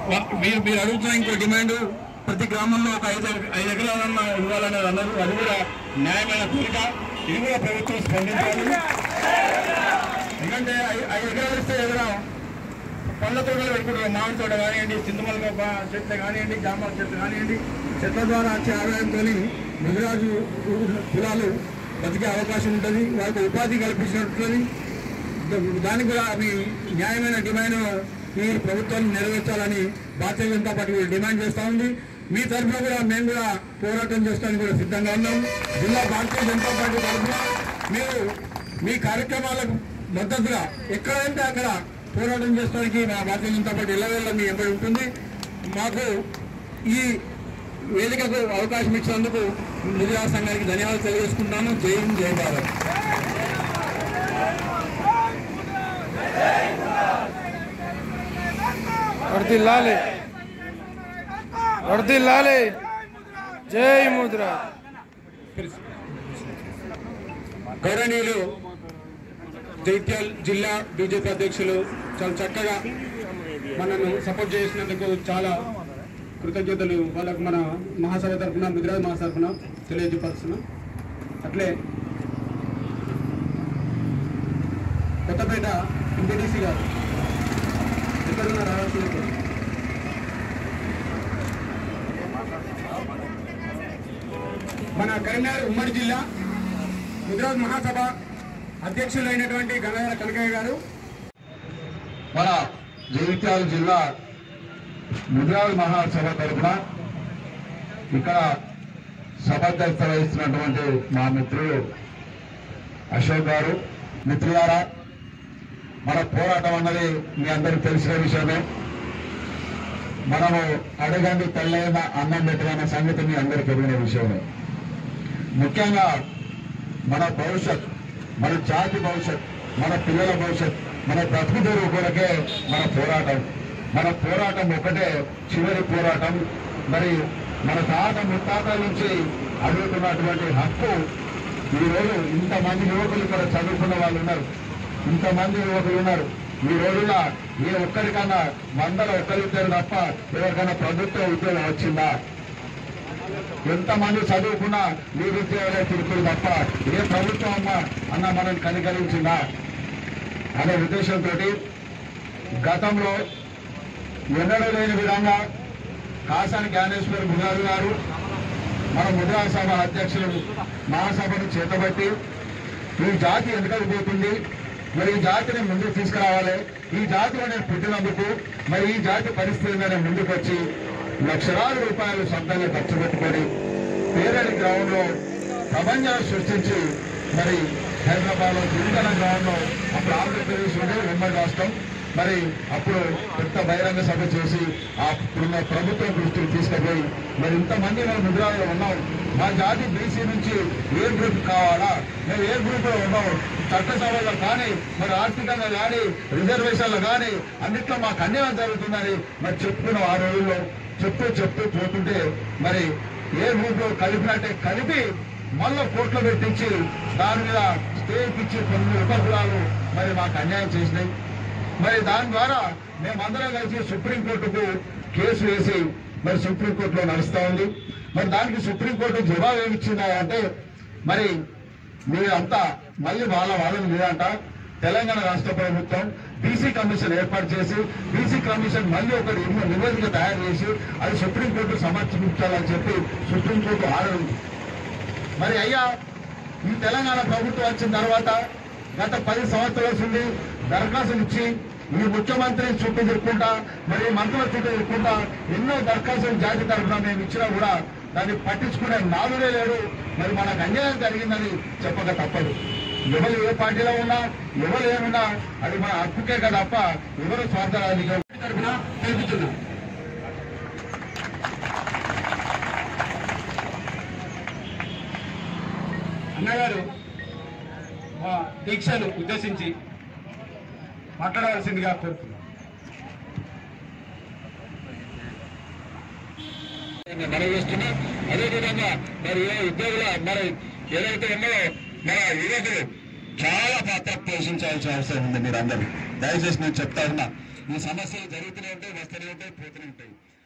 వా- మీరు మీరు అడుగుతున్న ఇంకో డిమాండ్ ప్రతి గ్రామంలో ఒక ఐదు ఐదు ఎకరాలన్న ఇవ్వాలనేది అన్నారు అది కూడా న్యాయమైన కోరిక ఇది కూడా ప్రభుత్వం స్పందించాలి ఎందుకంటే ఐ- ఐదు ఎకరాలు ఇస్తే ఏదైనా పండ్ల తోటలు పెట్టుకుంటారు మామిడి తోట కానివ్వండి చింతమల్లి చెట్లు కానివ్వండి జామ చెట్లు కానివ్వండి చెట్ల ద్వారా వచ్చే ఆదాయంతో ముదిరాజు కులాలు బతికే అవకాశం ఉంటుంది వారికి ఉపాధి కల్పించినట్టుంది దానికి కూడా అవి న్యాయమైన డిమాండ్ ఈ ప్రభుత్వాన్ని నెరవేర్చాలని భారతీయ జనతా పార్టీ కూడా డిమాండ్ చేస్తా ఉంది మీ తరఫున కూడా మేము కూడా పోరాటం చేయడానికి కూడా సిద్ధంగా ఉన్నాం జిల్లా భారతీయ జనతా పార్టీ తరఫున మీరు మీ కార్యక్రమాలకు మద్దతుగా ఎక్కడంటే అక్కడ పోరాటం చేయడానికి మా భారతీయ జనతా పార్టీ ఎల్లవేళ్ళ మీ ఎంబడి ఉంటుంది మాకు ఈ వేదికకు అవకాశం ఇచ్చినందుకు నిధుల సంఘానికి ధన్యవాదాలు తెలియజేసుకుంటాను జై హింద్ జై భారత్ వర్దిల్లాలి వర్దిల్లాలి జై ముద్రా గౌరవనీయులు జైత్యాల్ జిల్లా బీజేపీ అధ్యక్షులు చాలా చక్కగా మనను సపోర్ట్ చేసినందుకు చాలా కృతజ్ఞతలు వాళ్ళకు మన మహాసభ తరఫున గుజరాత్ మహాసభ తరఫున తెలియజేపరుస్తున్నాం అట్లే కొత్తపేట ఎంపీటీసీ గారు ఎక్కడున్నా రావాల్సింది మన కరీంనగర్ ఉమ్మడి జిల్లా గుజరాత్ మహాసభ అధ్యక్షులైనటువంటి గంగాధర కనకయ్య గారు మన జగిత్యాల జిల్లా ముద్రాల మహాసభ తరఫున ఇక్కడ సభాధ్యక్షత వహిస్తున్నటువంటి మా మిత్రులు అశోక్ గారు మిత్రులారా మన పోరాటం అన్నది మీ అందరికీ తెలిసిన విషయమే మనము అడగండి తెల్లైన అన్నం పెట్టిన సంగతి మీ అందరికీ ఎరిగిన విషయమే ముఖ్యంగా మన భవిష్యత్ మన జాతి భవిష్యత్ మన పిల్లల భవిష్యత్ మన బ్రతుకు తెరువు కొరకే మన పోరాటం మన పోరాటం ఒకటే చివరి పోరాటం మరి మన తాత ముత్తాతల నుంచి అడుగుతున్నటువంటి హక్కు ఈ రోజు ఇంతమంది యువకులు ఇక్కడ చదువుకున్న వాళ్ళు ఉన్నారు ఇంతమంది యువకులు ఉన్నారు ఈ రోజున ఏ ఒక్కరికన్నా వందల ఒక్కరిద్దరు తప్ప ఎవరికైనా ప్రభుత్వ ఉద్యోగం వచ్చిందా ఎంతమంది చదువుకున్నా నిరుద్యోగులే తిరుగులు తప్ప ఏ ప్రభుత్వం అమ్మ అన్న మనల్ని కనికరించిందా అనే ఉద్దేశంతో గతంలో ఎన్నడూ లేని విధంగా కాసాని జ్ఞానేశ్వరి మురారు గారు మన ముద్రా సభ అధ్యక్షులు మహాసభను చేతబట్టి ఈ జాతి వెనుకకు పోతుంది మరి ఈ జాతిని ముందుకు తీసుకురావాలి ఈ జాతిలో నేను పుట్టినందుకు మరి ఈ జాతి పరిస్థితి మీద ముందుకు వచ్చి లక్షలాది రూపాయలు సొంతంగా ఖర్చు పెట్టుకొని పేరడి గ్రౌండ్ లో ప్రపంచాన్ని సృష్టించి మరి హైదరాబాద్ లో గిరిజన గ్రౌండ్ లో అప్పుడు ఆంధ్రప్రదేశ్ ఉండే ఉమ్మడి రాష్ట్రం మరి అప్పుడు పెద్ద బహిరంగ సభ చేసి ఆ ఇప్పుడున్న ప్రభుత్వం దృష్టికి తీసుకుపోయి మరి ఇంతమంది మనం ముద్రాలో ఉన్నాం మా జాతి బీసీ నుంచి ఏ గ్రూప్ కావాలా మేము ఏ గ్రూప్ లో ఉన్నాం చట్టసభలో కానీ మరి ఆర్థికంగా కానీ రిజర్వేషన్లు కానీ అన్నిట్లో మాకు అన్యాయం జరుగుతుందని మరి చెప్పుకున్నాం ఆ రోజుల్లో చెప్తూ చెప్తూ పోతుంటే మరి ఏ గ్రూప్ లో కలిపినట్టే కలిపి మళ్ళా కోట్లు పెట్టించి దాని మీద స్టేకి ఇచ్చి కొన్ని ఉపకులాలు మరి మాకు అన్యాయం చేసినాయి మరి దాని ద్వారా మేమందరం కలిసి సుప్రీంకోర్టుకు కేసు వేసి మరి సుప్రీంకోర్టులో నడుస్తా ఉంది మరి దానికి సుప్రీంకోర్టు జవాబు ఏమిచ్చిందా అంటే మరి మీరంతా మళ్ళీ వాళ్ళ వాళ్ళని మీరంట తెలంగాణ రాష్ట్ర ప్రభుత్వం బీసీ కమిషన్ ఏర్పాటు చేసి బీసీ కమిషన్ మళ్ళీ ఒక నివేదిక తయారు చేసి అది సుప్రీంకోర్టు సమర్పించాలని చెప్పి సుప్రీంకోర్టు ఆర్డర్ ఉంది మరి అయ్యా ఈ తెలంగాణ ప్రభుత్వం వచ్చిన తర్వాత గత పది సంవత్సరాల నుండి దరఖాస్తులు ఇచ్చి ఈ ముఖ్యమంత్రి చుట్టూ తిరుక్కుంటా మరి ఈ మంత్రుల చుట్టూ తిరుక్కుంటా ఎన్నో దరఖాస్తులు జాతి తరఫున మేము ఇచ్చినా కూడా దాన్ని పట్టించుకునే నాదుడే లేడు మరి మనకు అన్యాయం జరిగిందని చెప్పక తప్పదు ఎవరు ఏ పార్టీలో ఉన్నా ఎవరు ఏమున్నా అది మన హక్కుకే కదా తప్ప ఎవరు స్వార్థరాజకీయం తరఫున తెలుపుతున్నాం అన్నగారు మా దీక్షను ఉద్దేశించి మాట్లాడవలసిందిగా కోరుతున్నాం మనవి చేస్తున్నాం అదేవిధంగా మరి ఏ ఉద్యోగుల మరి ఏదైతే ఉన్నాయో మన యువకులు చాలా పాత్ర పోషించాల్సిన అవసరం ఉంది మీరందరూ దయచేసి నేను చెప్తా ఉన్నా ఈ సమస్యలు జరుగుతూనే ఉంటాయి వస్తూనే ఉంటాయి పోతూనే ఉంటాయి